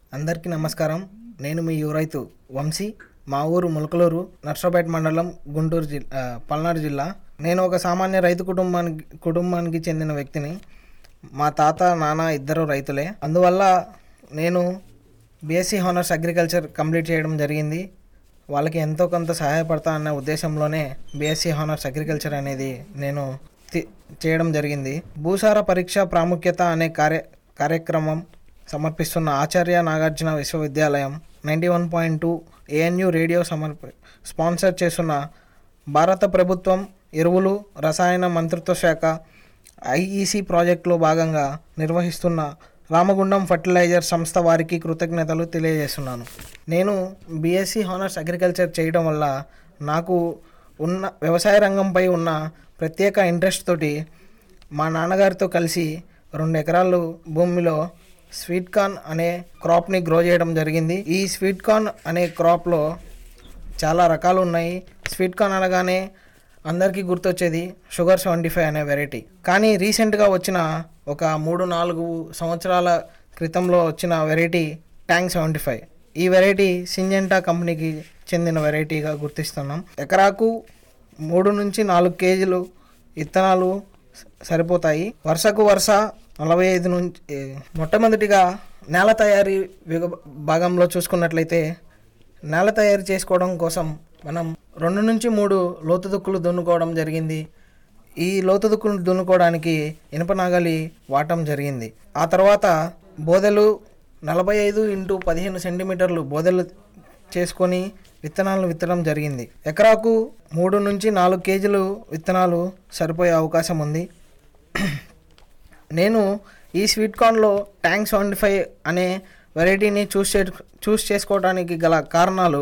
అందరికీ నమస్కారం నేను మీ యువరైతు వంశీ మా ఊరు ములకలూరు నర్సరాపేట మండలం గుంటూరు జిల్లా పల్నాడు జిల్లా నేను ఒక సామాన్య రైతు కుటుంబానికి కుటుంబానికి చెందిన వ్యక్తిని మా తాత నాన్న ఇద్దరు రైతులే అందువల్ల నేను బీఎస్సీ హానర్స్ అగ్రికల్చర్ కంప్లీట్ చేయడం జరిగింది వాళ్ళకి ఎంతో కొంత సహాయపడతా అన్న ఉద్దేశంలోనే బీఎస్సీ హానర్స్ అగ్రికల్చర్ అనేది నేను తి- చేయడం జరిగింది భూసార పరీక్ష ప్రాముఖ్యత అనే కార్య కార్యక్రమం సమర్పిస్తున్న ఆచార్య నాగార్జున విశ్వవిద్యాలయం ninety one point two ANU radio సమర్ప స్పాన్సర్ చేస్తున్న భారత ప్రభుత్వం ఎరువులు రసాయన మంత్రిత్వ శాఖ ఐఈసి ప్రాజెక్టులో భాగంగా నిర్వహిస్తున్న రామగుండం ఫర్టిలైజర్ సంస్థ వారికి కృతజ్ఞతలు తెలియజేస్తున్నాను నేను బీఎస్సీ హానర్స్ అగ్రికల్చర్ చేయడం వల్ల నాకు ఉన్న వ్యవసాయ రంగంపై ఉన్న ప్రత్యేక ఇంట్రెస్ట్ తోటి మా నాన్నగారితో కలిసి రెండు ఎకరాలు భూమిలో స్వీట్ కార్న్ అనే క్రాప్ని గ్రో చేయడం జరిగింది ఈ స్వీట్ కార్న్ అనే క్రాప్లో చాలా రకాలు ఉన్నాయి స్వీట్ కార్న్ అనగానే అందరికీ గుర్తొచ్చేది షుగర్ సెవెంటీ ఫైవ్ అనే వెరైటీ కానీ రీసెంట్గా వచ్చిన ఒక మూడు నాలుగు సంవత్సరాల క్రితంలో వచ్చిన వెరైటీ ట్యాంక్ సెవెంటీ ఫైవ్ ఈ వెరైటీ సింజెంటా కంపెనీకి చెందిన వెరైటీగా గుర్తిస్తున్నాం ఎకరాకు మూడు నుంచి నాలుగు కేజీలు విత్తనాలు స- సరిపోతాయి వరుసకు వరుస నలభై ఐదు నుంచి ఏ, మొట్టమొదటిగా నేల తయారీ విగ భాగంలో చూసుకున్నట్లయితే నేల తయారు చేసుకోవడం కోసం మనం రెండు నుంచి మూడు లోతు దుక్కులు దున్నుకోవడం జరిగింది ఈ లోతు దుక్కులు దున్నుకోవడానికి ఇనుప నాగలి వాడటం జరిగింది ఆ తర్వాత బోదెలు నలభై ఐదు ఇంటూ పదిహేను సెంటీమీటర్లు బోదెలు చేసుకొని విత్తనాలను విత్తడం జరిగింది ఎకరాకు మూడు నుంచి నాలుగు కేజీలు విత్తనాలు సరిపోయే అవకాశం ఉంది నేను ఈ స్వీట్ కార్న్లో ట్యాంక్ సెవెంటీ ఫైవ్ అనే వెరైటీని చూస్ చే చూస్ చేసుకోవడానికి గల కారణాలు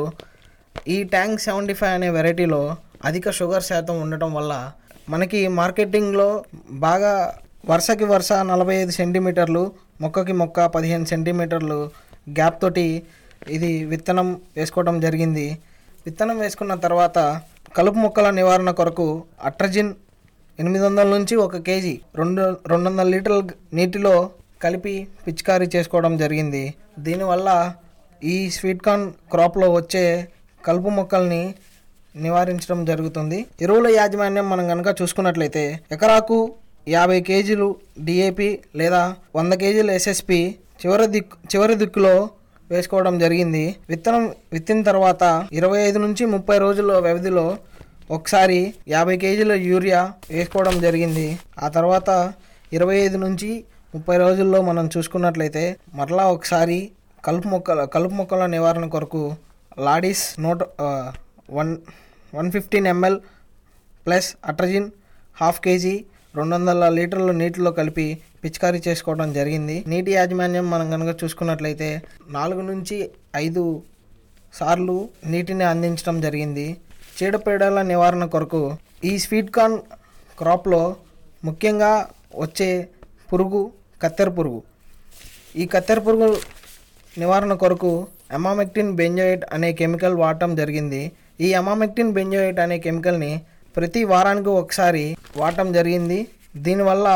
ఈ ట్యాంక్ సెవెంటీ ఫైవ్ అనే వెరైటీలో అధిక షుగర్ శాతం ఉండటం వల్ల మనకి మార్కెటింగ్లో బాగా వరుసకి వరుస నలభై ఐదు సెంటీమీటర్లు మొక్కకి మొక్క పదిహేను సెంటీమీటర్లు గ్యాప్ తోటి ఇది విత్తనం వేసుకోవడం జరిగింది విత్తనం వేసుకున్న తర్వాత కలుపు మొక్కల నివారణ కొరకు అట్రజిన్ ఎనిమిది వందల నుంచి ఒక కేజీ రెండు రెండు వందల లీటర్ల నీటిలో కలిపి పిచికారీ చేసుకోవడం జరిగింది దీనివల్ల ఈ స్వీట్ కార్న్ క్రాప్లో వచ్చే కలుపు మొక్కల్ని నివారించడం జరుగుతుంది ఎరువుల యాజమాన్యం మనం కనుక చూసుకున్నట్లయితే ఎకరాకు యాభై కేజీలు డిఏపి లేదా వంద కేజీలు ఎస్ఎస్పి చివరి దిక్కు చివరి దిక్కులో వేసుకోవడం జరిగింది విత్తనం విత్తిన తర్వాత ఇరవై ఐదు నుంచి ముప్పై రోజుల వ్యవధిలో ఒకసారి యాభై కేజీల యూరియా వేసుకోవడం జరిగింది ఆ తర్వాత ఇరవై ఐదు నుంచి ముప్పై రోజుల్లో మనం చూసుకున్నట్లయితే మరలా ఒకసారి కలుపు మొక్కల కలుపు మొక్కల నివారణ కొరకు లాడిస్ నోట్ ఆ, one one fifteen ML plus atrazine half KG రెండు వందల లీటర్ల నీటిలో కలిపి పిచికారీ చేసుకోవడం జరిగింది నీటి యాజమాన్యం మనం కనుక చూసుకున్నట్లయితే నాలుగు నుంచి ఐదు సార్లు నీటిని అందించడం జరిగింది చీడపీడల నివారణ కొరకు ఈ స్వీట్ కార్న్ క్రాప్లో ముఖ్యంగా వచ్చే పురుగు కత్తెర పురుగు ఈ కత్తెర పురుగు నివారణ కొరకు అమామెక్టిన్ బెంజోయేట్ అనే కెమికల్ వాడటం జరిగింది ఈ అమామెక్టిన్ బెంజోయేట్ అనే కెమికల్ని ప్రతి వారానికి ఒకసారి వాడటం జరిగింది దీనివల్ల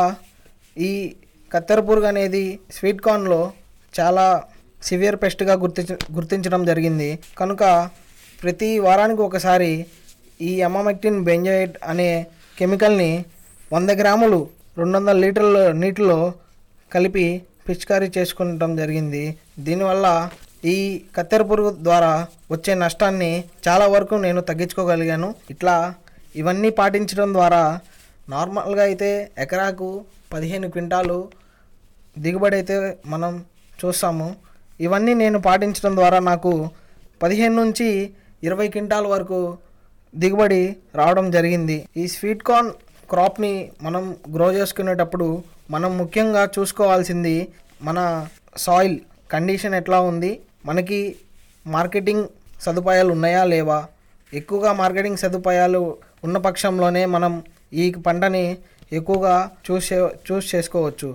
ఈ కత్తెర పురుగు అనేది స్వీట్ కార్న్లో చాలా సివియర్ పెస్ట్గా గుర్తించ గుర్తించడం జరిగింది కనుక ప్రతి వారానికి ఒకసారి ఈ అమామెక్టిన్ బెంజోయేట్ అనే కెమికల్ని వంద గ్రాములు రెండు వందల లీటర్ల నీటిలో కలిపి పిచికారీ చేసుకుంటం జరిగింది దీనివల్ల ఈ కత్తెర పురుగు ద్వారా వచ్చే నష్టాన్ని చాలా వరకు నేను తగ్గించుకోగలిగాను ఇట్లా ఇవన్నీ పాటించడం ద్వారా నార్మల్గా అయితే ఎకరాకు పదిహేను క్వింటాలు దిగుబడి అయితే మనం చూస్తాము ఇవన్నీ నేను పాటించడం ద్వారా నాకు పదిహేను నుంచి ఇరవై క్వింటాల వరకు దిగుబడి రావడం జరిగింది ఈ స్వీట్ కార్న్ క్రాప్ని మనం గ్రో చేసుకునేటప్పుడు మనం ముఖ్యంగా చూసుకోవాల్సింది మన సాయిల్ కండిషన్ ఎట్లా ఉంది మనకి మార్కెటింగ్ సదుపాయాలు ఉన్నాయా లేవా ఎక్కువగా మార్కెటింగ్ సదుపాయాలు ఉన్న పక్షంలోనే మనం ఈ పంటని ఎక్కువగా చూస్ చే- చూస్ చేసుకోవచ్చు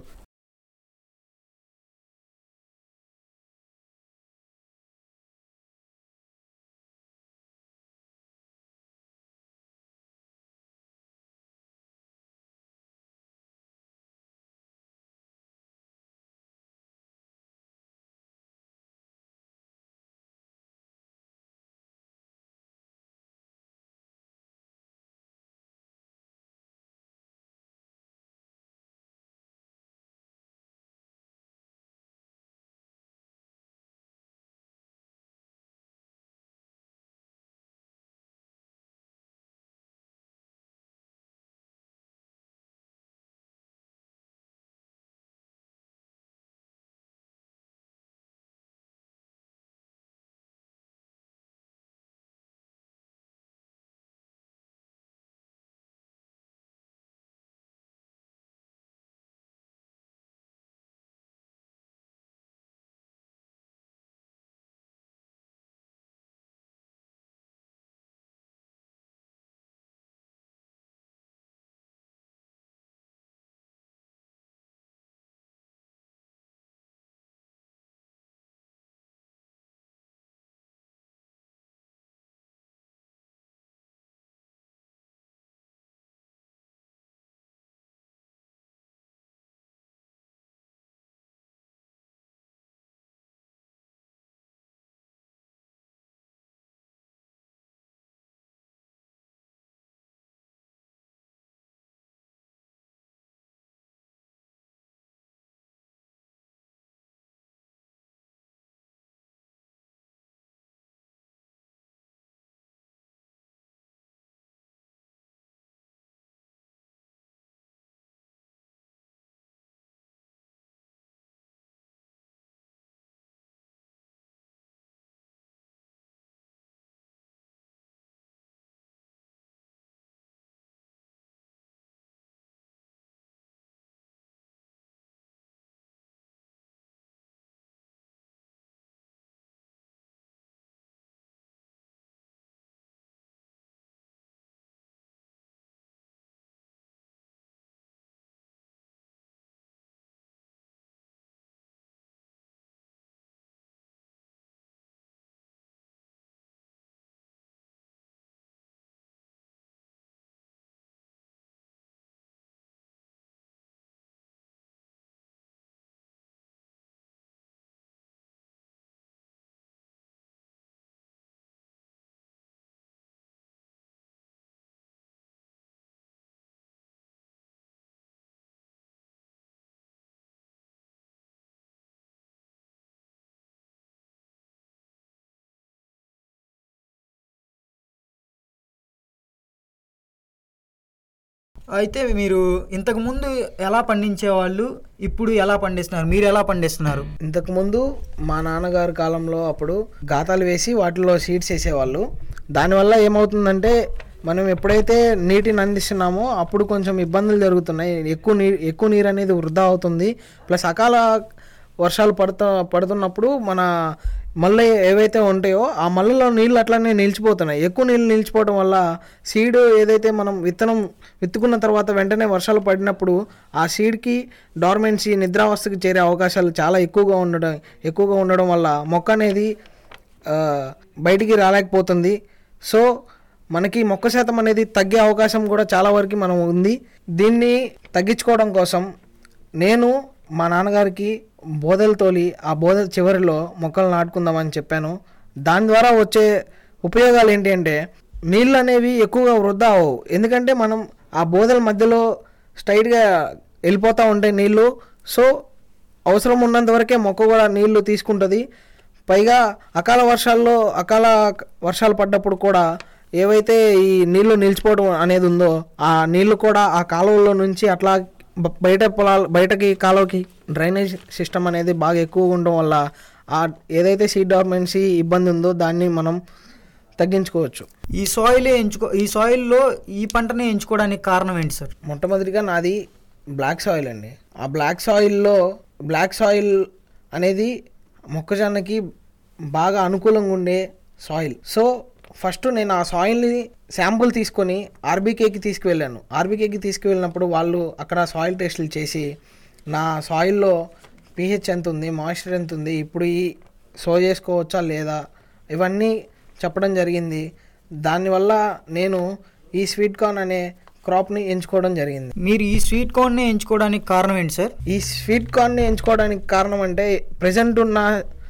అయితే మీరు ఇంతకు ముందు ఎలా పండించేవాళ్ళు ఇప్పుడు ఎలా పండిస్తున్నారు మీరు ఎలా పండిస్తున్నారు ఇంతకుముందు మా నాన్నగారి కాలంలో అప్పుడు గాతాలు వేసి వాటిలో సీడ్స్ వేసేవాళ్ళు దానివల్ల ఏమవుతుందంటే మనం ఎప్పుడైతే నీటిని అందిస్తున్నామో అప్పుడు కొంచెం ఇబ్బందులు జరుగుతున్నాయి ఎక్కువ నీరు ఎక్కువ నీరు అనేది వృధా అవుతుంది ప్లస్ అకాల వర్షాలు పడుతూ పడుతున్నప్పుడు మన మళ్ళీ ఏవైతే ఉంటాయో ఆ మళ్ళలో నీళ్ళు అట్లనే నిలిచిపోతున్నాయి ఎక్కువ నీళ్ళు నిలిచిపోవడం వల్ల సీడ్ ఏదైతే మనం విత్తనం విత్తుకున్న తర్వాత వెంటనే వర్షాలు పడినప్పుడు ఆ సీడ్కి డార్మెంట్సీ నిద్రావస్థకి చేరే అవకాశాలు చాలా ఎక్కువగా ఉండడం ఎక్కువగా ఉండడం వల్ల మొక్క అనేది ఆ, బయటికి రాలేకపోతుంది సో మనకి మొక్క శాతం అనేది తగ్గే అవకాశం కూడా చాలా వరకు మనం ఉంది దీన్ని తగ్గించుకోవడం కోసం నేను మా నాన్నగారికి బోధలు తోలి ఆ బోధ చివరిలో మొక్కలు నాటుకుందామని చెప్పాను దాని ద్వారా వచ్చే ఉపయోగాలు ఏంటి అంటే నీళ్ళు అనేవి ఎక్కువగా వృధా అవ్వవు ఎందుకంటే మనం ఆ బోధల మధ్యలో స్ట్రైట్గా వెళ్ళిపోతూ ఉంటాయి నీళ్ళు సో అవసరం ఉన్నంత వరకే మొక్క కూడా నీళ్లు తీసుకుంటుంది పైగా అకాల వర్షాల్లో అకాల వర్షాలు పడ్డప్పుడు కూడా ఏవైతే ఈ నీళ్లు నిలిచిపోవడం అనేది ఉందో ఆ నీళ్లు కూడా ఆ కాలువలో నుంచి అట్లా బ- బయట పొలాలు బయటకి కాలువకి డ్రైనేజ్ సిస్టమ్ అనేది బాగా ఎక్కువగా ఉండడం వల్ల ఆ ఏదైతే సీడ్ డార్మెన్సీ ఇబ్బంది ఉందో దాన్ని మనం తగ్గించుకోవచ్చు ఈ సాయిలే ఎంచుకో ఈ సాయిల్లో ఈ పంటనే ఎంచుకోవడానికి కారణం ఏంటి సార్ మొట్టమొదటిగా నాది బ్లాక్ సాయిల్ అండి ఆ బ్లాక్ సాయిల్లో బ్లాక్ సాయిల్ అనేది మొక్కజొన్నకి బాగా అనుకూలంగా ఉండే సాయిల్ సో ఫస్ట్ నేను ఆ సాయిల్ని శాంపుల్ తీసుకొని ఆర్బీకేకి తీసుకువెళ్ళాను ఆర్బీకేకి తీసుకువెళ్ళినప్పుడు వాళ్ళు అక్కడ సాయిల్ టెస్టులు చేసి నా సాయిల్లో పీహెచ్ ఎంత ఉంది మాయిశ్చర్ ఎంత ఉంది ఇప్పుడు ఈ సో చేసుకోవచ్చా లేదా ఇవన్నీ చెప్పడం జరిగింది దానివల్ల నేను ఈ స్వీట్ కార్న్ అనే క్రాప్ని ఎంచుకోవడం జరిగింది మీరు ఈ స్వీట్ కార్న్నే ఎంచుకోవడానికి కారణం ఏంటి సార్ ఈ స్వీట్ కార్న్ని ఎంచుకోవడానికి కారణం అంటే ప్రజెంట్ ఉన్న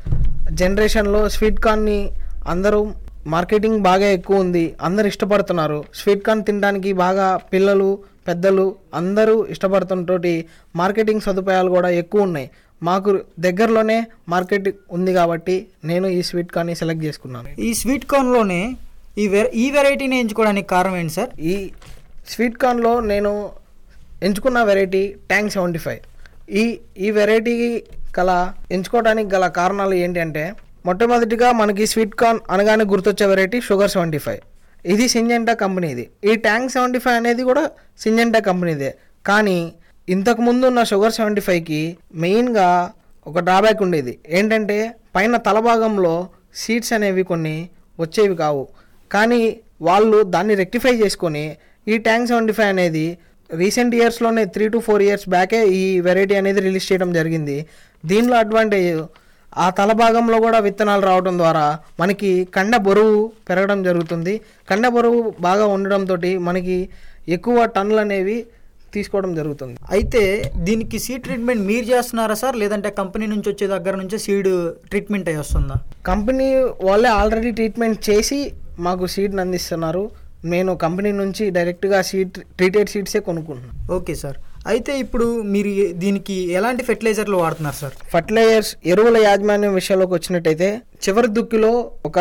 జనరేషన్లో స్వీట్ కార్న్ని అందరూ మార్కెటింగ్ బాగా ఎక్కువ ఉంది అందరు ఇష్టపడుతున్నారు స్వీట్ కార్న్ తినడానికి బాగా పిల్లలు పెద్దలు అందరూ ఇష్టపడుతుంటోటి మార్కెటింగ్ సదుపాయాలు కూడా ఎక్కువ ఉన్నాయి మాకు దగ్గరలోనే మార్కెట్ ఉంది కాబట్టి నేను ఈ స్వీట్ కార్న్ని సెలెక్ట్ చేసుకున్నాను ఈ స్వీట్ కార్న్లోనే ఈ వె ఈ వెరైటీని ఎంచుకోవడానికి కారణం ఏంటి సార్ ఈ స్వీట్ కార్న్లో నేను ఎంచుకున్న వెరైటీ ట్యాంక్ సెవెంటీ ఫైవ్ ఈ ఈ వెరైటీ గల ఎంచుకోవడానికి గల కారణాలు ఏంటి అంటే మొట్టమొదటిగా మనకి స్వీట్ కార్న్ అనగానే గుర్తొచ్చే వెరైటీ షుగర్ సెవెంటీ ఫైవ్ ఇది సింజెంటా కంపెనీది ఈ ట్యాంక్ సెవెంటీ ఫైవ్ అనేది కూడా సింజెంటా కంపెనీదే కానీ ఇంతకు ముందు ఉన్న షుగర్ సెవెంటీ ఫైవ్కి మెయిన్గా ఒక డ్రాబ్యాక్ ఉండేది ఏంటంటే పైన తల భాగంలో సీడ్స్ అనేవి కొన్ని వచ్చేవి కావు కానీ వాళ్ళు దాన్ని రెక్టిఫై చేసుకొని ఈ ట్యాంక్ సెవెంటీ ఫైవ్ అనేది రీసెంట్ ఇయర్స్లోనే త్రీ టు ఫోర్ ఇయర్స్ బ్యాకే ఈ వెరైటీ అనేది రిలీజ్ చేయడం జరిగింది దీనిలో అడ్వాంటేజ్ ఆ తల భాగంలో కూడా విత్తనాలు రావడం ద్వారా మనకి కండ బరువు పెరగడం జరుగుతుంది కండ బరువు బాగా ఉండడంతో మనకి ఎక్కువ టన్నులు అనేవి తీసుకోవడం జరుగుతుంది అయితే దీనికి సీడ్ ట్రీట్మెంట్ మీరు చేస్తున్నారా సార్ లేదంటే కంపెనీ నుంచి వచ్చే దగ్గర నుంచే సీడ్ ట్రీట్మెంట్ అయి వస్తుందా కంపెనీ వాళ్ళే ఆల్రెడీ ట్రీట్మెంట్ చేసి మాకు సీడ్ని అందిస్తున్నారు నేను కంపెనీ నుంచి డైరెక్ట్గా సీడ్ ట్రీటెడ్ సీడ్సే కొనుక్కుంటున్నాను ఓకే సార్ అయితే ఇప్పుడు మీరు దీనికి ఎలాంటి ఫెర్టిలైజర్లు వాడుతున్నారు సార్ ఫర్టిలైజర్స్ ఎరువుల యాజమాన్యం విషయంలోకి వచ్చినట్టయితే చివరి దుక్కిలో ఒక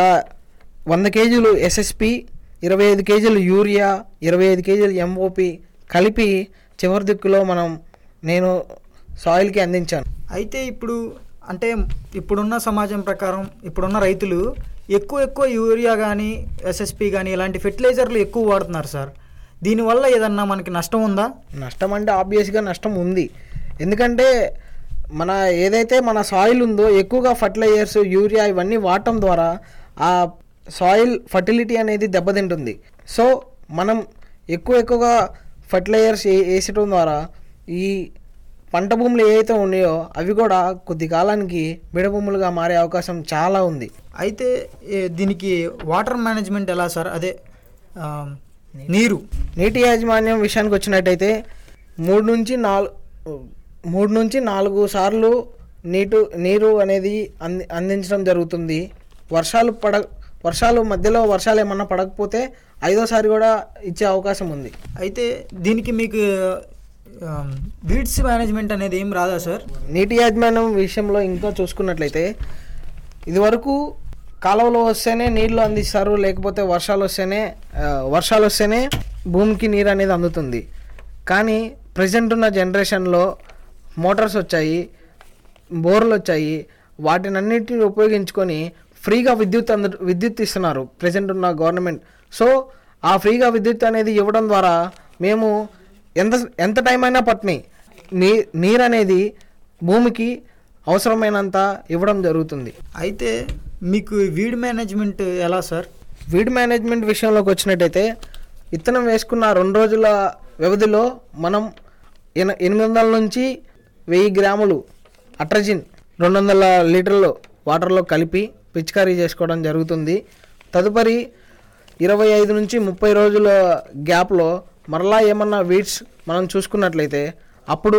వంద కేజీలు ఎస్ఎస్పి ఇరవై ఐదు కేజీలు యూరియా ఇరవై ఐదు కేజీలు ఎంఓపి కలిపి చివరి దుక్కిలో మనం నేను సాయిల్కి అందించాను అయితే ఇప్పుడు అంటే ఇప్పుడున్న సమాజం ప్రకారం ఇప్పుడున్న రైతులు ఎక్కువ ఎక్కువ యూరియా కానీ ఎస్ఎస్పి కానీ ఇలాంటి ఫెర్టిలైజర్లు ఎక్కువ వాడుతున్నారు సార్ దీనివల్ల ఏదన్నా మనకి నష్టం ఉందా నష్టం అంటే ఆబ్వియస్గా నష్టం ఉంది ఎందుకంటే మన ఏదైతే మన సాయిల్ ఉందో ఎక్కువగా ఫర్టిలైజర్స్ యూరియా ఇవన్నీ వాడటం ద్వారా ఆ సాయిల్ ఫర్టిలిటీ అనేది దెబ్బతింటుంది సో మనం ఎక్కువ ఎక్కువగా ఫర్టిలైజర్స్ వేసటం ద్వారా ఈ పంట భూములు ఏవైతే ఉన్నాయో అవి కూడా కొద్ది కాలానికి బిడ భూములుగా మారే అవకాశం చాలా ఉంది అయితే ఏ, దీనికి వాటర్ మేనేజ్మెంట్ ఎలా సార్ అదే ఆ, నీరు నీటి యాజమాన్యం విషయానికి వచ్చినట్టయితే మూడు నుంచి నాలుగు మూడు నుంచి నాలుగు సార్లు నీటు నీరు అనేది అంది అందించడం జరుగుతుంది వర్షాలు పడ వర్షాలు మధ్యలో వర్షాలు ఏమన్నా పడకపోతే ఐదోసారి కూడా ఇచ్చే అవకాశం ఉంది అయితే దీనికి మీకు బీడ్స్ మేనేజ్మెంట్ అనేది ఏం రాదా సార్ నీటి యాజమాన్యం విషయంలో ఇంకా చూసుకున్నట్లయితే ఇదివరకు కాలువలో వస్తేనే నీళ్లు అందిస్తారు లేకపోతే వర్షాలు వస్తేనే ఆ, వర్షాలు వస్తేనే భూమికి నీరు అనేది అందుతుంది కానీ ప్రజెంట్ ఉన్న జనరేషన్లో మోటార్స్ వచ్చాయి బోర్లు వచ్చాయి వాటిని అన్నిటిని ఉపయోగించుకొని ఫ్రీగా విద్యుత్ అంద విద్యుత్ ఇస్తున్నారు ప్రజెంట్ ఉన్న గవర్నమెంట్ సో ఆ ఫ్రీగా విద్యుత్ అనేది ఇవ్వడం ద్వారా మేము ఎంత ఎంత టైం అయినా పట్టినాయి నీ నీరు అనేది భూమికి అవసరమైనంత ఇవ్వడం జరుగుతుంది అయితే మీకు వీడ్ మేనేజ్మెంట్ ఎలా సార్ వీడ్ మేనేజ్మెంట్ విషయంలోకి వచ్చినట్టయితే విత్తనం వేసుకున్న రెండు రోజుల వ్యవధిలో మనం ఎన- ఎనిమిది వందల నుంచి వెయ్యి గ్రాములు అట్రజిన్ రెండు వందల లీటర్లు వాటర్లో కలిపి పిచికారీ చేసుకోవడం జరుగుతుంది తదుపరి ఇరవై ఐదు నుంచి ముప్పై రోజుల గ్యాప్లో మరలా ఏమన్నా వీడ్స్ మనం చూసుకున్నట్లయితే అప్పుడు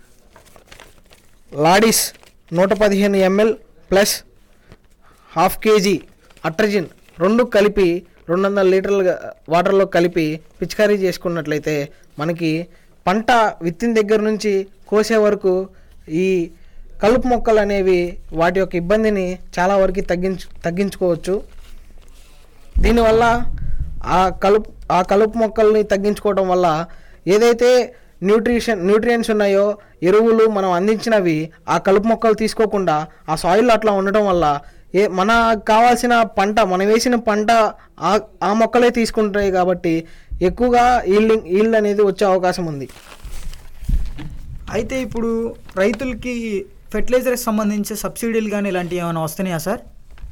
లాడిస్ నూట పదిహేను ML plus half KG atrazine రెండు కలిపి రెండు వందల లీటర్ల వాటర్లో కలిపి పిచికారీ చేసుకున్నట్లయితే మనకి పంట విత్తిన దగ్గర నుంచి కోసే వరకు ఈ కలుపు మొక్కలు అనేవి వాటి యొక్క ఇబ్బందిని చాలా వరకు తగ్గించు తగ్గించుకోవచ్చు దీనివల్ల ఆ కలుపు ఆ కలుపు మొక్కల్ని తగ్గించుకోవడం వల్ల ఏదైతే న్యూట్రిషన్ న్యూట్రియంట్స్ ఉన్నాయో ఎరువులు మనం అందించినవి ఆ కలుపు మొక్కలు తీసుకోకుండా ఆ సాయిల్ అట్లా ఉండటం వల్ల ఏ మన కావాల్సిన పంట మనం వేసిన పంట ఆ ఆ మొక్కలే తీసుకుంటాయి కాబట్టి ఎక్కువగా ఈల్డింగ్ ఈల్డ్ అనేది వచ్చే అవకాశం ఉంది అయితే ఇప్పుడు రైతులకి ఫెర్టిలైజర్కి సంబంధించి సబ్సిడీలు కానీ ఇలాంటివి ఏమైనా వస్తున్నాయా సార్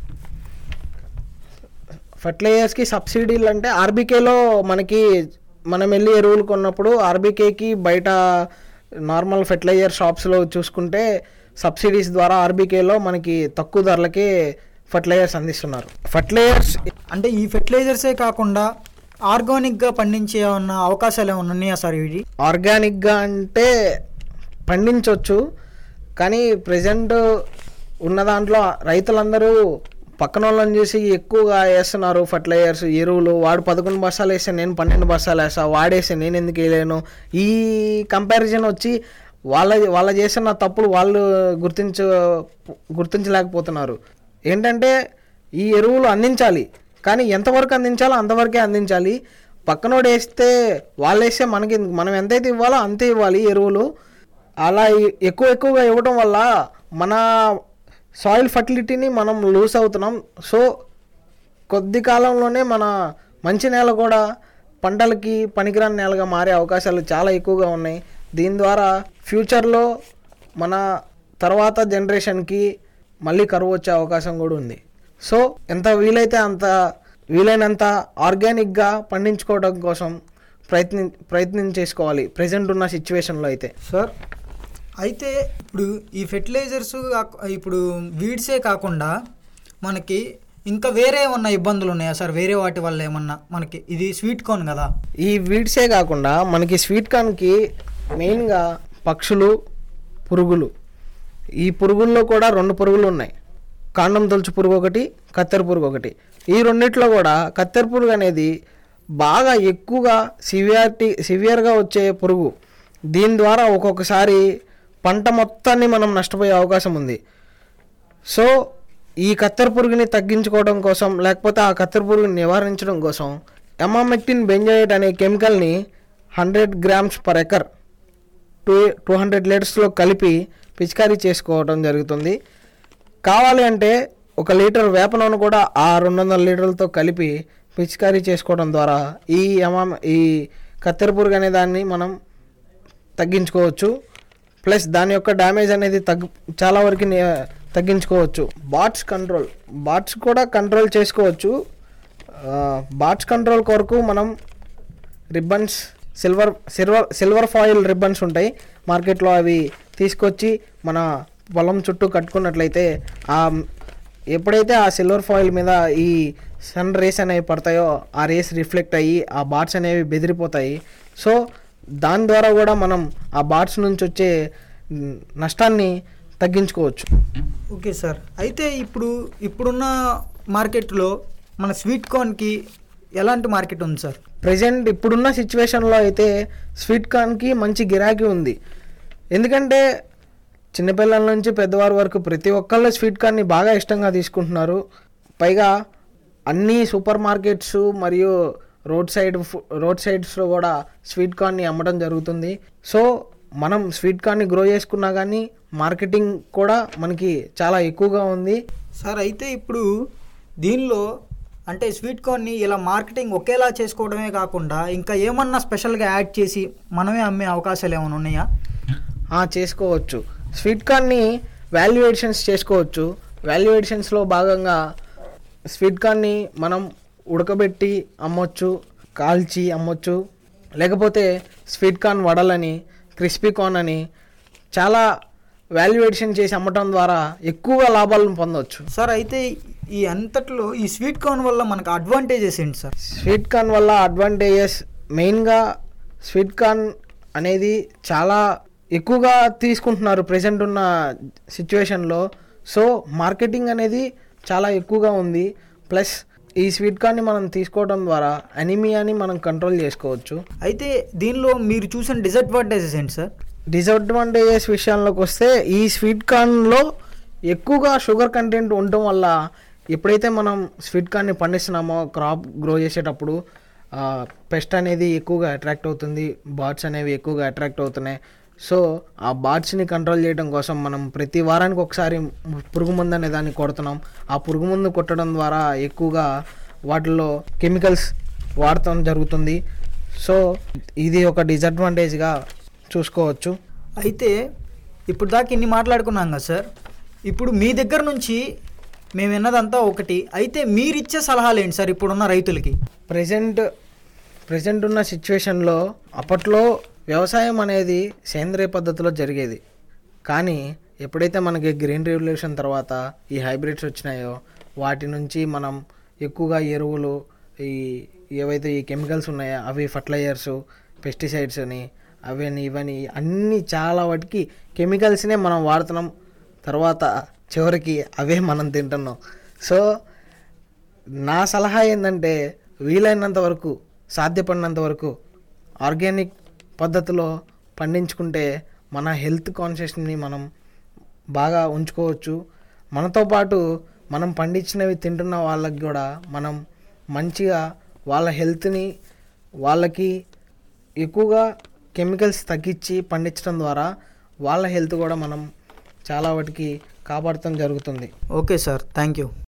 ఫర్టిలైజర్స్కి సబ్సిడీలు అంటే ఆర్బీకేలో మనకి మనం వెళ్ళి ఎరువులు కొన్నప్పుడు ఆర్బీకేకి బయట నార్మల్ ఫెర్టిలైజర్ షాప్స్లో చూసుకుంటే సబ్సిడీస్ ద్వారా ఆర్బీకేలో మనకి తక్కువ ధరలకే ఫర్టిలైజర్స్ అందిస్తున్నారు ఫర్టిలైజర్స్ అంటే ఈ ఫెర్టిలైజర్సే కాకుండా ఆర్గానిక్గా పండించే ఏమన్నా అవకాశాలు ఏమైనా ఉన్నాయా సార్ ఇవి ఆర్గానిక్గా అంటే పండించవచ్చు కానీ ప్రజెంట్ ఉన్న దాంట్లో రైతులందరూ పక్కన వాళ్ళని చూసి ఎక్కువగా వేస్తున్నారు ఫర్టిలైజర్స్ ఎరువులు వాడు పదకొండు బస్సాలు వేస్తే నేను పన్నెండు బస్సాలు వేస్తా వాడేస్తే నేను ఎందుకు వేయలేను ఈ కంపారిజన్ వచ్చి వాళ్ళ వాళ్ళ చేసిన తప్పులు వాళ్ళు గుర్తించ గుర్తించలేకపోతున్నారు ఏంటంటే ఈ ఎరువులు అందించాలి కానీ ఎంతవరకు అందించాలో అంతవరకే అందించాలి పక్కనోడు వేస్తే వాళ్ళు వేస్తే మనకి మనం ఎంతైతే ఇవ్వాలో అంతే ఇవ్వాలి ఎరువులు అలా ఎ- ఎక్కువ ఎక్కువగా ఇవ్వడం వల్ల మన సాయిల్ ఫర్టిలిటీని మనం లూజ్ అవుతున్నాం సో కొద్ది కాలంలోనే మన మంచి నేల కూడా పంటలకి పనికిరాని నేలగా మారే అవకాశాలు చాలా ఎక్కువగా ఉన్నాయి దీని ద్వారా ఫ్యూచర్లో మన తర్వాత జనరేషన్కి మళ్ళీ కరువు వచ్చే అవకాశం కూడా ఉంది సో ఎంత వీలైతే అంత వీలైనంత ఆర్గానిక్గా పండించుకోవడం కోసం ప్రయత్ని ప్రయత్నం చేసుకోవాలి ప్రజెంట్ ఉన్న సిచ్యువేషన్లో అయితే సార్ అయితే ఇప్పుడు ఈ ఫెర్టిలైజర్స్ కాక- ఇప్పుడు వీడ్సే కాకుండా మనకి ఇంకా వేరే ఏమన్నా ఇబ్బందులు ఉన్నాయా సార్ వేరే వాటి వల్ల ఏమన్నా మనకి ఇది స్వీట్ కార్న్ కదా ఈ వీడ్సే కాకుండా మనకి స్వీట్ కార్న్కి మెయిన్గా పక్షులు పురుగులు ఈ పురుగుల్లో కూడా రెండు పురుగులు ఉన్నాయి కాండం తొలుచు పురుగు ఒకటి కత్తెర పురుగు ఒకటి ఈ రెండిట్లో కూడా కత్తెర పురుగు అనేది బాగా ఎక్కువగా సివియారిటీ సివియర్గా వచ్చే పురుగు దీని ద్వారా ఒక్కొక్కసారి పంట మొత్తాన్ని మనం నష్టపోయే అవకాశం ఉంది సో ఈ కత్తెర పురుగుని తగ్గించుకోవడం కోసం లేకపోతే ఆ కత్తెర పురుగుని నివారించడం కోసం ఎమామెక్టిన్ బెంజోయేట్ అనే కెమికల్ని hundred grams per acre two two hundred లీటర్స్లో కలిపి పిచికారీ చేసుకోవడం జరుగుతుంది కావాలి అంటే ఒక లీటర్ వేప నూనె కూడా ఆ రెండు వందల లీటర్లతో కలిపి పిచికారీ చేసుకోవడం ద్వారా ఈ ఎమా ఈ కత్తెర పురుగు అనే దాన్ని మనం తగ్గించుకోవచ్చు ప్లస్ దాని యొక్క డ్యామేజ్ అనేది తగ్గు చాలా వరకు ని- తగ్గించుకోవచ్చు బాట్స్ కంట్రోల్ బాట్స్ కూడా కంట్రోల్ చేసుకోవచ్చు ఆ, బాట్స్ కంట్రోల్ కొరకు మనం ribbons silver silver silver foil ribbons ఉంటాయి మార్కెట్లో అవి తీసుకొచ్చి మన పొలం చుట్టూ కట్టుకున్నట్లయితే ఆ ఎప్పుడైతే ఆ సిల్వర్ ఫాయిల్ మీద ఈ సన్ రేస్ అనేవి పడతాయో ఆ రేస్ రిఫ్లెక్ట్ అయ్యి ఆ బాట్స్ అనేవి బెదిరిపోతాయి సో దాని ద్వారా కూడా మనం ఆ బాట్స్ నుంచి వచ్చే మ్, నష్టాన్ని తగ్గించుకోవచ్చు ఓకే సార్ అయితే ఇప్పుడు ఇప్పుడున్న మార్కెట్లో మన స్వీట్ కార్న్కి ఎలాంటి మార్కెట్ ఉంది సార్ ప్రజెంట్ ఇప్పుడున్న సిచ్యువేషన్లో అయితే స్వీట్ కార్న్కి మంచి గిరాకీ ఉంది ఎందుకంటే చిన్నపిల్లల నుంచి పెద్దవారి వరకు ప్రతి ఒక్కళ్ళు స్వీట్ కార్న్ని బాగా ఇష్టంగా తీసుకుంటున్నారు పైగా అన్ని సూపర్ మార్కెట్స్ మరియు రోడ్ సైడ్ ఫు- రోడ్ సైడ్స్లో కూడా స్వీట్ కార్న్ని అమ్మడం జరుగుతుంది సో మనం స్వీట్ కార్న్ని గ్రో చేసుకున్నా కానీ మార్కెటింగ్ కూడా మనకి చాలా ఎక్కువగా ఉంది సార్ అయితే ఇప్పుడు దీనిలో అంటే స్వీట్ కార్న్ని ఇలా మార్కెటింగ్ ఒకేలా చేసుకోవడమే కాకుండా ఇంకా ఏమన్నా స్పెషల్గా యాడ్ చేసి మనమే అమ్మే అవకాశాలు ఏమైనా ఉన్నాయా ఆ, చేసుకోవచ్చు స్వీట్ కార్న్ని వాల్యుయేషన్స్ చేసుకోవచ్చు వాల్యుయేషన్స్లో భాగంగా స్వీట్ కార్న్ని మనం ఉడకబెట్టి అమ్మొచ్చు కాల్చి అమ్మొచ్చు లేకపోతే స్వీట్ కార్న్ వడలని క్రిస్పీ కార్న్ అని చాలా వాల్యుయేషన్ చేసి అమ్మటం ద్వారా ఎక్కువ లాభాలను పొందవచ్చు సార్ అయితే ఈ అంతట్లో ఈ స్వీట్ కార్న్ వల్ల మనకు అడ్వాంటేజెస్ ఏంటి సార్ స్వీట్ కార్న్ వల్ల అడ్వాంటేజెస్ మెయిన్గా స్వీట్ కార్న్ అనేది చాలా ఎక్కువగా తీసుకుంటున్నారు ప్రజెంట్ ఉన్న సిచ్యువేషన్లో సో మార్కెటింగ్ అనేది చాలా ఎక్కువగా ఉంది ప్లస్ ఈ స్వీట్ కార్న్ని మనం తీసుకోవడం ద్వారా అనిమియాని మనం కంట్రోల్ చేసుకోవచ్చు అయితే దీనిలో మీరు చూసిన డిసడ్వాంటేజెస్ ఏంటి సార్ డిసడ్వాంటేజెస్ విషయాల్లోకి వస్తే ఈ స్వీట్ కార్న్లో ఎక్కువగా షుగర్ కంటెంట్ ఉండటం వల్ల ఎప్పుడైతే మనం స్వీట్ కార్న్ని పండిస్తున్నామో క్రాప్ గ్రో చేసేటప్పుడు పెస్ట్ అనేది ఎక్కువగా అట్రాక్ట్ అవుతుంది బాట్స్ అనేవి ఎక్కువగా అట్రాక్ట్ అవుతున్నాయి సో ఆ బాట్స్ని కంట్రోల్ చేయడం కోసం మనం ప్రతి వారానికి ఒకసారి పురుగు మందు అనే దాన్ని కొడుతున్నాం ఆ పురుగు మందు కొట్టడం ద్వారా ఎక్కువగా వాటిల్లో కెమికల్స్ వాడటం జరుగుతుంది సో ఇది ఒక డిసడ్వాంటేజ్గా చూసుకోవచ్చు అయితే ఇప్పుడు దాకా ఇన్ని మాట్లాడుకున్నాం కదా సార్ ఇప్పుడు మీ దగ్గర నుంచి మేము విన్నదంతా ఒకటి అయితే మీరు ఇచ్చే సలహాలు ఏంటి సార్ ఇప్పుడున్న రైతులకి ప్రజెంట్ ప్రజెంట్ ఉన్న సిచ్యువేషన్లో అప్పట్లో వ్యవసాయం అనేది సేంద్రియ పద్ధతిలో జరిగేది కానీ ఎప్పుడైతే మనకి గ్రీన్ రెవల్యూషన్ తర్వాత ఈ హైబ్రిడ్స్ వచ్చినాయో వాటి నుంచి మనం ఎక్కువగా ఎరువులు ఈ ఏవైతే ఈ కెమికల్స్ ఉన్నాయో అవి ఫర్టిలైజర్స్ పెస్టిసైడ్స్ అని అవని ఇవని అన్నీ చాలా వాటికి కెమికల్స్నే మనం వాడుతున్నాం తర్వాత చివరికి అవే మనం తింటున్నాం సో నా సలహా ఏంటంటే వీలైనంత వరకు సాధ్యపడినంత వరకు ఆర్గానిక్ పద్ధతిలో పండించుకుంటే మన హెల్త్ కాన్షియస్ని మనం బాగా ఉంచుకోవచ్చు మనతో పాటు మనం పండించినవి తింటున్న వాళ్ళకి కూడా మనం మంచిగా వాళ్ళ హెల్త్ని వాళ్ళకి ఎక్కువగా కెమికల్స్ తగ్గించి పండించడం ద్వారా వాళ్ళ హెల్త్ కూడా మనం చాలా వాటికి కాపాడటం జరుగుతుంది okay sir thank you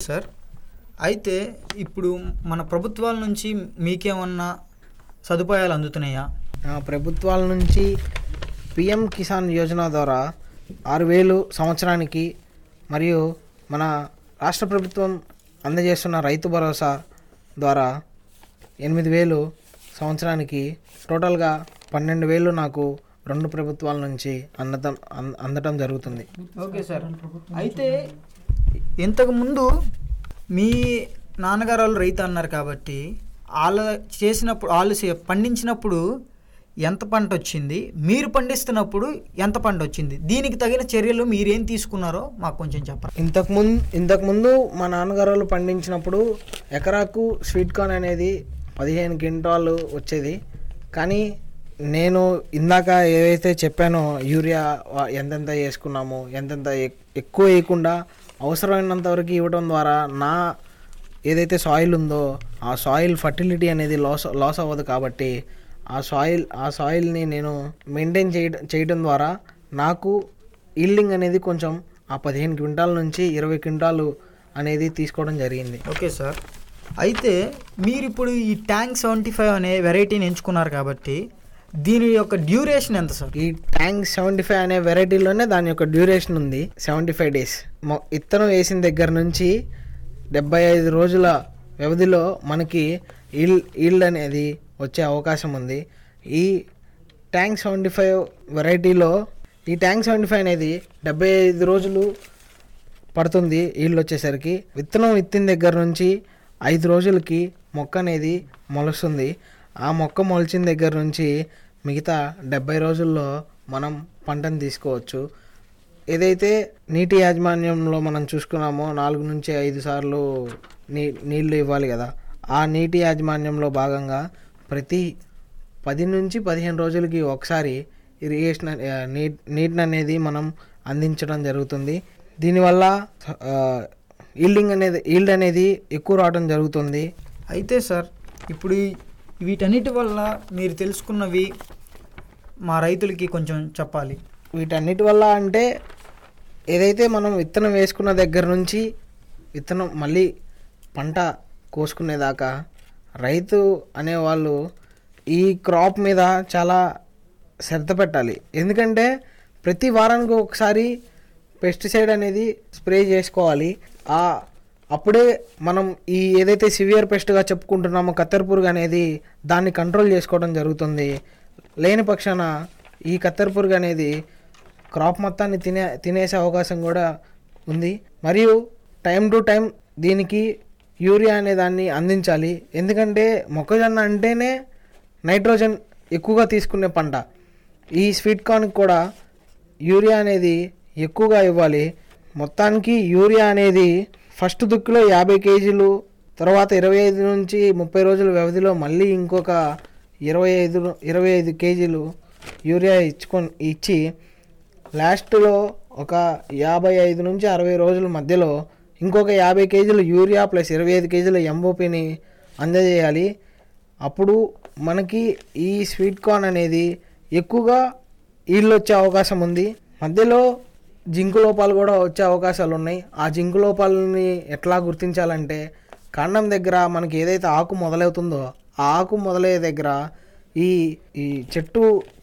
sir అయితే ఇప్పుడు మన ప్రభుత్వాల నుంచి మీకేమన్నా సదుపాయాలు అందుతున్నాయా ఆ, ప్రభుత్వాల నుంచి పిఎం కిసాన్ యోజన ద్వారా ఆరు వేలు సంవత్సరానికి మరియు మన రాష్ట్ర ప్రభుత్వం అందజేస్తున్న రైతు భరోసా ద్వారా ఎనిమిది వేలు సంవత్సరానికి టోటల్గా పన్నెండు వేలు నాకు రెండు ప్రభుత్వాల నుంచి అందటం అంద- అందటం జరుగుతుంది ఓకే సార్ అయితే ఇంతకుముందు మీ నాన్నగారు వాళ్ళు రైతు అన్నారు కాబట్టి వాళ్ళ చేసినప్పుడు వాళ్ళు చే- పండించినప్పుడు ఎంత పంట వచ్చింది మీరు పండిస్తున్నప్పుడు ఎంత పంట వచ్చింది దీనికి తగిన చర్యలు మీరేం తీసుకున్నారో మాకు కొంచెం చెప్పండి ఇంతకుముందు ఇంతకుముందు మా నాన్నగారు వాళ్ళు పండించినప్పుడు ఎకరాకు స్వీట్ కార్న్ అనేది పదిహేను క్వింటాలు వచ్చేది కానీ నేను ఇందాక ఏదైతే చెప్పానో యూరియా వా- ఎంతెంత వేసుకున్నాము ఎంతెంత ఎక్- ఎక్కువ వేయకుండా అవసరమైనంత వరకు ఇవ్వడం ద్వారా నా ఏదైతే సాయిల్ ఉందో ఆ సాయిల్ ఫర్టిలిటీ అనేది లాస్ లాస్ అవ్వదు కాబట్టి ఆ సాయిల్ ఆ సాయిల్ని నేను మెయింటైన్ చేయడం చేయడం ద్వారా నాకు ఈల్డింగ్ అనేది కొంచెం ఆ పదిహేను క్వింటాల నుంచి ఇరవై క్వింటాలు అనేది తీసుకోవడం జరిగింది ఓకే సార్ అయితే మీరు ఇప్పుడు ఈ ట్యాంక్ సెవెంటీ ఫైవ్ అనే వెరైటీని ఎంచుకున్నారు కాబట్టి దీని యొక్క డ్యూరేషన్ ఎంత సార్ ఈ ట్యాంక్ సెవెంటీ ఫైవ్ అనే వెరైటీలోనే దాని యొక్క డ్యూరేషన్ ఉంది సెవెంటీ ఫైవ్ డేస్ మొ ఇత్తనం వేసిన దగ్గర నుంచి డెబ్బై ఐదు రోజుల వ్యవధిలో మనకి ఈల్ ఈల్డ్ అనేది వచ్చే అవకాశం ఉంది ఈ ట్యాంక్ సెవెంటీ ఫైవ్ వెరైటీలో ఈ ట్యాంక్ సెవెంటీ ఫైవ్ అనేది డెబ్బై ఐదు రోజులు పడుతుంది ఈళ్ళు వచ్చేసరికి విత్తనం విత్తిన దగ్గర నుంచి ఐదు రోజులకి మొక్క అనేది మొలుస్తుంది ఆ మొక్క మొలిచిన దగ్గర నుంచి మిగతా డెబ్బై రోజుల్లో మనం పంటను తీసుకోవచ్చు ఏదైతే నీటి యాజమాన్యంలో మనం చూసుకున్నామో నాలుగు నుంచి ఐదు సార్లు నీ నీళ్లు ఇవ్వాలి కదా ఆ నీటి యాజమాన్యంలో భాగంగా ప్రతి పది నుంచి పదిహేను రోజులకి ఒకసారి ఇరిగేషన్ అనే- ఆ, నీ నీటిని అనేది మనం అందించడం జరుగుతుంది దీనివల్ల ఈల్డింగ్ అనేది ఈల్డ్ అనేది ఎక్కువ రావడం జరుగుతుంది అయితే సార్ ఇప్పుడు ఈ- వీటన్నిటి వల్ల మీరు తెలుసుకున్నవి మా రైతులకి కొంచెం చెప్పాలి వీటన్నిటి వల్ల అంటే ఏదైతే మనం విత్తనం వేసుకున్న దగ్గర నుంచి విత్తనం మళ్ళీ పంట కోసుకునేదాకా రైతు అనేవాళ్ళు ఈ క్రాప్ మీద చాలా శ్రద్ధ పెట్టాలి ఎందుకంటే ప్రతి వారానికి ఒకసారి పెస్టిసైడ్ అనేది స్ప్రే చేసుకోవాలి ఆ అప్పుడే మనం ఈ ఏదైతే సివియర్ పెస్ట్గా చెప్పుకుంటున్నామో కత్తెర పురుగు అనేది దాన్ని కంట్రోల్ చేసుకోవడం జరుగుతుంది లేని పక్షాన ఈ కత్తెర పురుగు అనేది క్రాప్ మొత్తాన్ని తినే తినేసే అవకాశం కూడా ఉంది మరియు టైం టు టైం దీనికి యూరియా అనే దాన్ని అందించాలి ఎందుకంటే మొక్కజొన్న అంటేనే నైట్రోజన్ ఎక్కువగా తీసుకునే పంట ఈ స్వీట్ కార్న్కి కూడా యూరియా అనేది ఎక్కువగా ఇవ్వాలి మొత్తానికి యూరియా అనేది ఫస్ట్ దుక్కులో యాభై కేజీలు తర్వాత ఇరవై ఐదు నుంచి ముప్పై రోజుల వ్యవధిలో మళ్ళీ ఇంకొక ఇరవై ఐదు ఇరవై ఐదు కేజీలు యూరియా ఇచ్చుకొని ఇచ్చి లాస్ట్లో ఒక యాభై ఐదు నుంచి అరవై రోజుల మధ్యలో ఇంకొక యాభై కేజీలు యూరియా ప్లస్ ఇరవై ఐదు కేజీల ఎంఓపిని అందజేయాలి అప్పుడు మనకి ఈ స్వీట్ కార్న్ అనేది ఎక్కువగా ఈళ్ళు వచ్చే అవకాశం ఉంది మధ్యలో జింకు లోపాలు కూడా వచ్చే అవకాశాలు ఉన్నాయి ఆ జింకు లోపాలని ఎట్లా గుర్తించాలంటే కాండం దగ్గర మనకి ఏదైతే ఆకు మొదలవుతుందో ఆ ఆకు మొదలయ్యే దగ్గర ఈ ఈ చెట్టు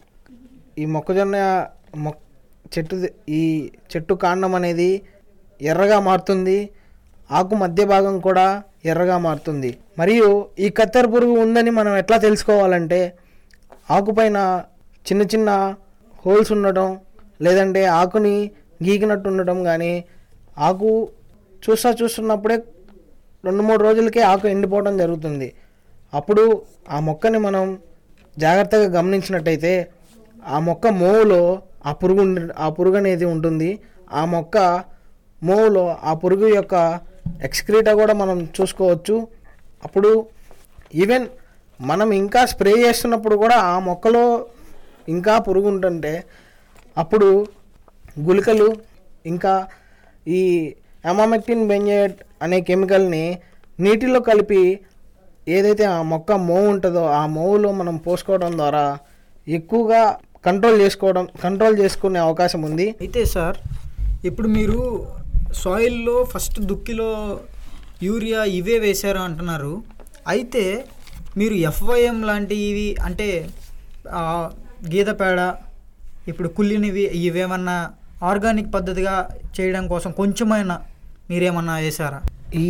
ఈ మొక్కజొన్న మొక్ చెట్టు ఈ చెట్టు కాండం అనేది ఎర్రగా మారుతుంది ఆకు మధ్య భాగం కూడా ఎర్రగా మారుతుంది మరియు ఈ కత్తెర పురుగు ఉందని మనం ఎట్లా తెలుసుకోవాలంటే ఆకుపైన చిన్న చిన్న హోల్స్ ఉండటం లేదంటే ఆకుని గీకినట్టు ఉండటం కానీ ఆకు చూస్తా చూస్తున్నప్పుడే రెండు మూడు రోజులకే ఆకు ఎండిపోవడం జరుగుతుంది అప్పుడు ఆ మొక్కని మనం జాగ్రత్తగా గమనించినట్టయితే ఆ మొక్క మోవులో ఆ పురుగు ఉండ- ఆ పురుగు అనేది ఉంటుంది ఆ మొక్క మోవులో ఆ పురుగు యొక్క ఎక్స్క్రీటా కూడా మనం చూసుకోవచ్చు అప్పుడు ఈవెన్ మనం ఇంకా స్ప్రే చేస్తున్నప్పుడు కూడా ఆ మొక్కలో ఇంకా పురుగు ఉంటుంటే అప్పుడు గుళికలు ఇంకా ఈ అమామెక్టిన్ బెంజేట్ అనే కెమికల్ని నీటిలో కలిపి ఏదైతే ఆ మొక్క మోవు ఉంటుందో ఆ మోవులో మనం పోసుకోవడం ద్వారా ఎక్కువగా కంట్రోల్ చేసుకోవడం కంట్రోల్ చేసుకునే అవకాశం ఉంది అయితే సార్ ఇప్పుడు మీరు సాయిల్లో ఫస్ట్ దుక్కిలో యూరియా ఇవే వేశారు అంటున్నారు అయితే మీరు ఎఫ్వైఎం లాంటివి అంటే ఆ, గీత పేడ ఇప్పుడు కుళ్ళినవి ఇవేమన్నా ఆర్గానిక్ పద్ధతిగా చేయడం కోసం కొంచెమైనా మీరేమన్నా వేశారా ఈ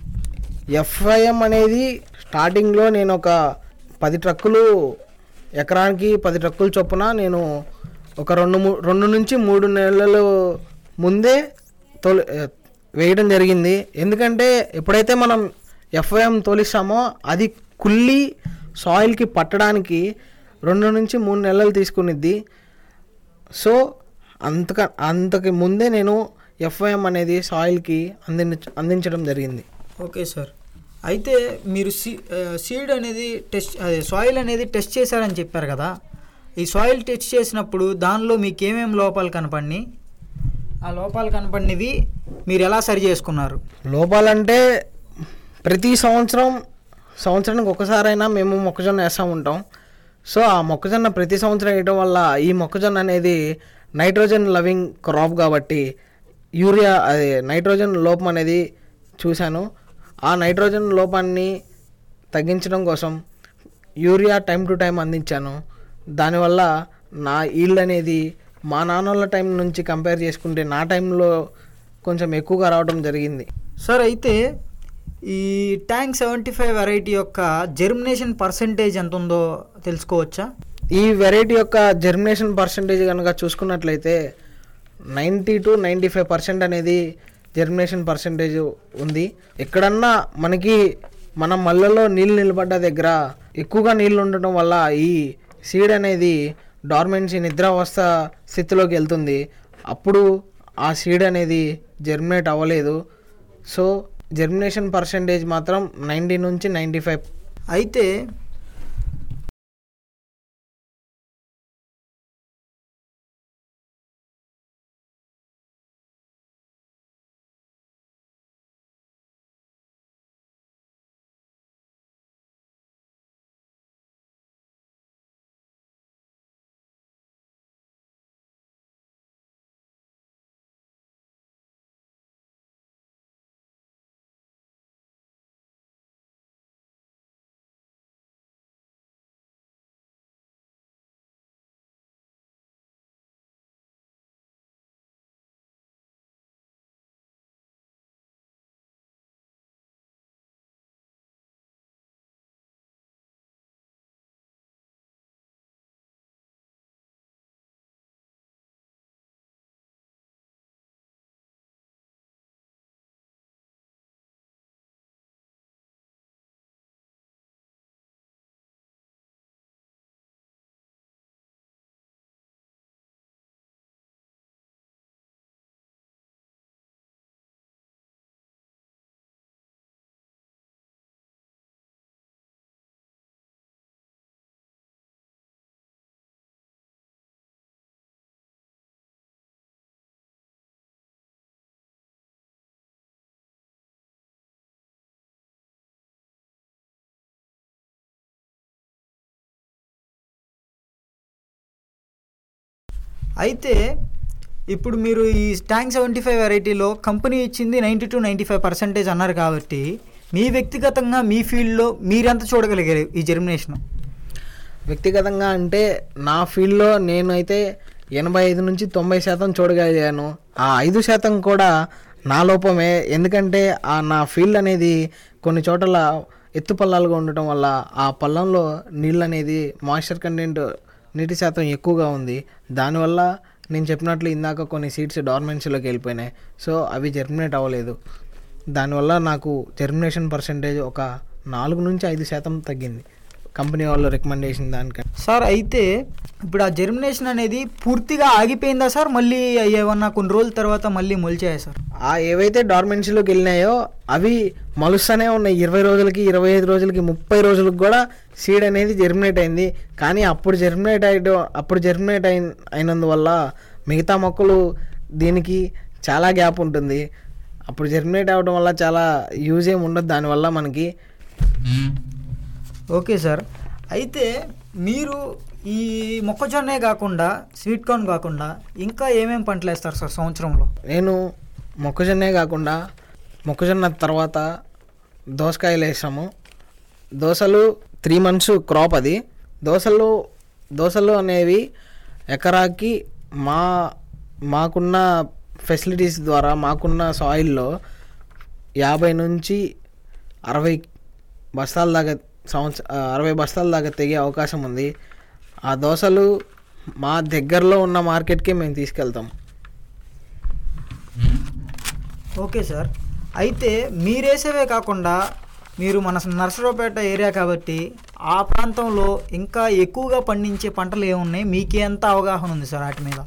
ఎఫ్ఐఎం అనేది స్టార్టింగ్లో నేను ఒక పది ట్రక్కులు ఎకరానికి పది ట్రక్కులు చొప్పున నేను ఒక రెండు మూ రెండు నుంచి మూడు నెలలు ముందే తొలి ఏ, వేయడం జరిగింది ఎందుకంటే ఎప్పుడైతే మనం ఎఫ్ఐఎం తోలిస్తామో అది కుళ్ళి సాయిల్కి పట్టడానికి రెండు నుంచి మూడు నెలలు తీసుకునిద్ది సో అంతక అంతకి ముందే నేను ఎఫ్ఐఎం అనేది సాయిల్కి అందించ అందించడం జరిగింది ఓకే సార్ అయితే మీరు సీ సీడ్ అనేది టెస్ట్ అదే సాయిల్ అనేది టెస్ట్ చేశారని చెప్పారు కదా ఈ సాయిల్ టెస్ట్ చేసినప్పుడు దానిలో మీకు ఏమేమి లోపాలు కనపడినాయి ఆ లోపాలు కనపడినవి మీరు ఎలా సరి చేసుకున్నారు లోపాలంటే ప్రతి సంవత్సరం సంవత్సరానికి ఒకసారైనా మేము మొక్కజొన్న వేస్తూ ఉంటాం సో ఆ మొక్కజొన్న ప్రతి సంవత్సరం వేయడం వల్ల ఈ మొక్కజొన్న అనేది నైట్రోజన్ లవింగ్ క్రాప్ కాబట్టి యూరియా అదే నైట్రోజన్ లోపం అనేది చూశాను ఆ నైట్రోజన్ లోపాన్ని తగ్గించడం కోసం యూరియా టైం టు టైం అందించాను దానివల్ల నా ఈల్డ్ అనేది మా నాన్నల టైం నుంచి కంపేర్ చేసుకుంటే నా టైంలో కొంచెం ఎక్కువగా రావడం జరిగింది సార్ అయితే ఈ ట్యాంక్ సెవెంటీ ఫైవ్ వెరైటీ యొక్క జెర్మినేషన్ పర్సంటేజ్ ఎంత ఉందో తెలుసుకోవచ్చా ఈ వెరైటీ యొక్క జర్మినేషన్ పర్సంటేజ్ కనుక చూసుకున్నట్లయితే ninety to ninety five percent అనేది జర్మినేషన్ పర్సంటేజ్ ఉంది ఎక్కడన్నా మనకి మన మళ్ళలో నీళ్ళు నిలబడ్డ దగ్గర ఎక్కువగా నీళ్ళు ఉండటం వల్ల ఈ సీడ్ అనేది డార్మెన్సీ నిద్రావస్థ స్థితిలోకి వెళ్తుంది అప్పుడు ఆ సీడ్ అనేది జర్మినేట్ అవ్వలేదు సో జర్మినేషన్ పర్సంటేజ్ మాత్రం నైంటీ నుంచి నైంటీ ఫైవ్ అయితే అయితే ఇప్పుడు మీరు ఈ ట్యాంక్ సెవెంటీ ఫైవ్ వెరైటీలో కంపెనీ ఇచ్చింది ninety to ninety five percentage అన్నారు కాబట్టి మీ వ్యక్తిగతంగా మీ ఫీల్డ్లో మీరెంత చూడగలిగారు ఈ జర్మినేషన్ వ్యక్తిగతంగా అంటే నా ఫీల్డ్లో నేనైతే ఎనభై ఐదు నుంచి తొంభై శాతం చూడగలిగాను ఆ ఐదు శాతం కూడా నా లోపమే ఎందుకంటే ఆ నా ఫీల్డ్ అనేది కొన్ని చోట్ల ఎత్తు పల్లాలుగా ఉండటం వల్ల ఆ పల్లంలో నీళ్ళు అనేది మాయిశ్చర్ కంటెంట్ నీటి శాతం ఎక్కువగా ఉంది దానివల్ల నేను చెప్పినట్లు ఇందాక కొన్ని సీడ్స్ డార్మెన్సీలోకి వెళ్ళిపోయినాయి సో అవి జర్మినేట్ అవ్వలేదు దానివల్ల నాకు జర్మినేషన్ పర్సంటేజ్ ఒక నాలుగు నుంచి ఐదు శాతం తగ్గింది కంపెనీ వాళ్ళు రికమెండేషన్ దానికంటే సార్ అయితే ఇప్పుడు ఆ జర్మినేషన్ అనేది పూర్తిగా ఆగిపోయిందా సార్ మళ్ళీ ఏమన్నా కొన్ని రోజుల తర్వాత మళ్ళీ మొలిచాయా సార్ ఆ ఏవైతే డార్మెన్సీలోకి వెళ్ళినాయో అవి మలుస్తూనే ఉన్నాయి ఇరవై రోజులకి ఇరవై ఐదు రోజులకి ముప్పై రోజులకి కూడా సీడ్ అనేది జర్మినేట్ అయింది కానీ అప్పుడు జర్మినేట్ అయ్యడం అప్పుడు జర్మినేట్ అయిన అయినందువల్ల మిగతా మొక్కలు దీనికి చాలా గ్యాప్ ఉంటుంది అప్పుడు జర్మినేట్ అవ్వడం వల్ల చాలా యూజ్ ఏమి ఉండదు దానివల్ల మనకి ఓకే సార్ అయితే మీరు ఈ మొక్కజొన్నే కాకుండా స్వీట్ కార్న్ కాకుండా ఇంకా ఏమేమి పంటలు వేస్తారు సార్ సంవత్సరంలో నేను మొక్కజొన్నే కాకుండా మొక్కజొన్న తర్వాత దోసకాయలు వేసాము దోసలు త్రీ మంత్స్ క్రాప్ అది దోసలు దోసలు అనేవి ఎకరాకి మా మాకున్న ఫెసిలిటీస్ ద్వారా మాకున్న సాయిల్లో యాభై నుంచి అరవై బస్తాల దాకా సంవత్సర అరవై బస్తాల దాకా తెగే అవకాశం ఉంది ఆ దోసలు మా దగ్గరలో ఉన్న మార్కెట్కి మేము తీసుకెళ్తాం ఓకే సార్ అయితే మీరేసేవే కాకుండా మీరు మన నర్సరావుపేట ఏరియా కాబట్టి ఆ ప్రాంతంలో ఇంకా ఎక్కువగా పండించే పంటలు ఏమున్నాయి మీకే ఎంత అవగాహన ఉంది సార్ వాటి మీద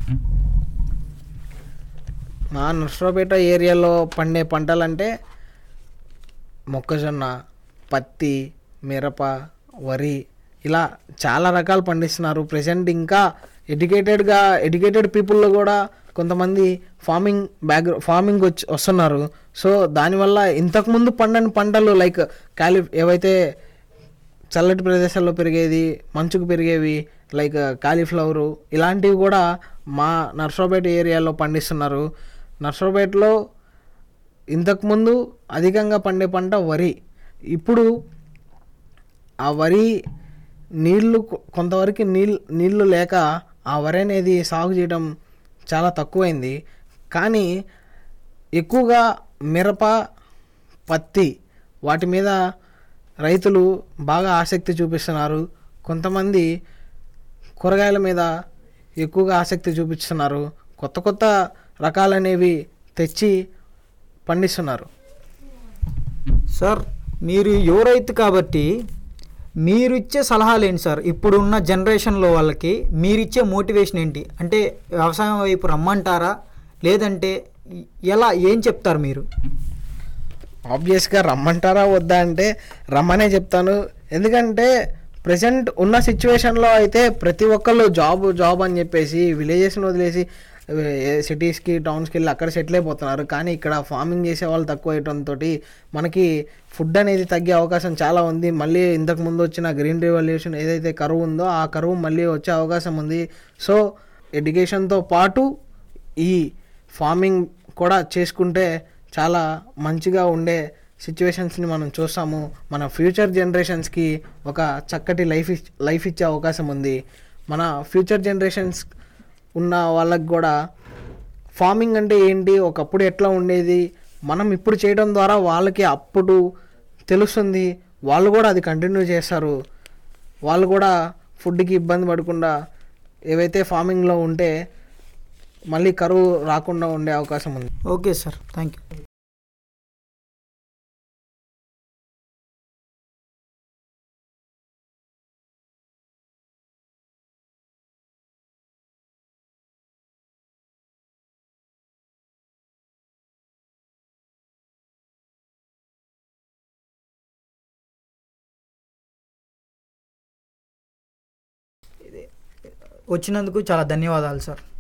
మా నర్సరావుపేట ఏరియాలో పండే పంటలంటే మొక్కజొన్న పత్తి మిరప వరి ఇలా చాలా రకాలు పండిస్తున్నారు ప్రజెంట్ ఇంకా ఎడ్యుకేటెడ్గా ఎడ్యుకేటెడ్ పీపుల్లో కూడా కొంతమంది ఫార్మింగ్ బ్యాక్ ఫార్మింగ్ వచ్చి వస్తున్నారు సో దానివల్ల ఇంతకుముందు పండని పంటలు లైక్ క్యాలి ఏవైతే చల్లటి ప్రదేశాల్లో పెరిగేది మంచుకు పెరిగేవి లైక్ కాలీఫ్లవరు ఇలాంటివి కూడా మా నర్సరావుపేట ఏరియాలో పండిస్తున్నారు నర్సరావుపేటలో ఇంతకుముందు అధికంగా పండే పంట వరి ఇప్పుడు ఆ వరి నీళ్లు కొ- కొంతవరకు నీళ్ళు నీళ్లు లేక ఆ వరి అనేది సాగు చేయడం చాలా తక్కువైంది కానీ ఎక్కువగా మిరప పత్తి వాటి మీద రైతులు బాగా ఆసక్తి చూపిస్తున్నారు కొంతమంది కూరగాయల మీద ఎక్కువగా ఆసక్తి చూపిస్తున్నారు కొత్త కొత్త రకాలనేవి తెచ్చి పండిస్తున్నారు సార్ మీరు యువ రైతు కాబట్టి మీరు ఇచ్చే సలహాలు ఏంటి సార్ ఇప్పుడున్న జనరేషన్లో వాళ్ళకి మీరిచ్చే మోటివేషన్ ఏంటి అంటే వ్యవసాయం వైపు రమ్మంటారా లేదంటే ఎలా ఏం చెప్తారు మీరు ఆబ్వియస్గా రమ్మంటారా వద్దా అంటే రమ్మనే చెప్తాను ఎందుకంటే ప్రజెంట్ ఉన్న సిచ్యువేషన్లో అయితే ప్రతి ఒక్కళ్ళు జాబ్ జాబ్ అని చెప్పేసి విలేజెస్ని వదిలేసి సిటీస్కి టౌన్స్కి వెళ్ళి అక్కడ సెటిల్ అయిపోతున్నారు కానీ ఇక్కడ ఫార్మింగ్ చేసే వాళ్ళు తక్కువ అవడంతో మనకి ఫుడ్ అనేది తగ్గే అవకాశం చాలా ఉంది మళ్ళీ ఇంతకు ముందు వచ్చిన గ్రీన్ రెవల్యూషన్ ఏదైతే కరువు ఉందో ఆ కరువు మళ్ళీ వచ్చే అవకాశం ఉంది సో ఎడ్యుకేషన్తో పాటు ఈ ఫార్మింగ్ కూడా చేసుకుంటే చాలా మంచిగా ఉండే సిచ్యువేషన్స్ని మనం చూస్తాము మన ఫ్యూచర్ జనరేషన్స్కి ఒక చక్కటి లైఫ్ ఇచ్- లైఫ్ ఇచ్చే అవకాశం ఉంది మన ఫ్యూచర్ జనరేషన్స్ ఉన్న వాళ్ళకి కూడా ఫార్మింగ్ అంటే ఏంటి ఒకప్పుడు ఎట్లా ఉండేది మనం ఇప్పుడు చేయడం ద్వారా వాళ్ళకి అప్పుడు తెలుస్తుంది వాళ్ళు కూడా అది కంటిన్యూ చేస్తారు వాళ్ళు కూడా ఫుడ్కి ఇబ్బంది పడకుండా ఏవైతే ఫార్మింగ్లో ఉంటే మళ్ళీ కరువు రాకుండా ఉండే అవకాశం ఉంది ఓకే సార్ థ్యాంక్ యూ వచ్చినందుకు చాలా ధన్యవాదాలు సార్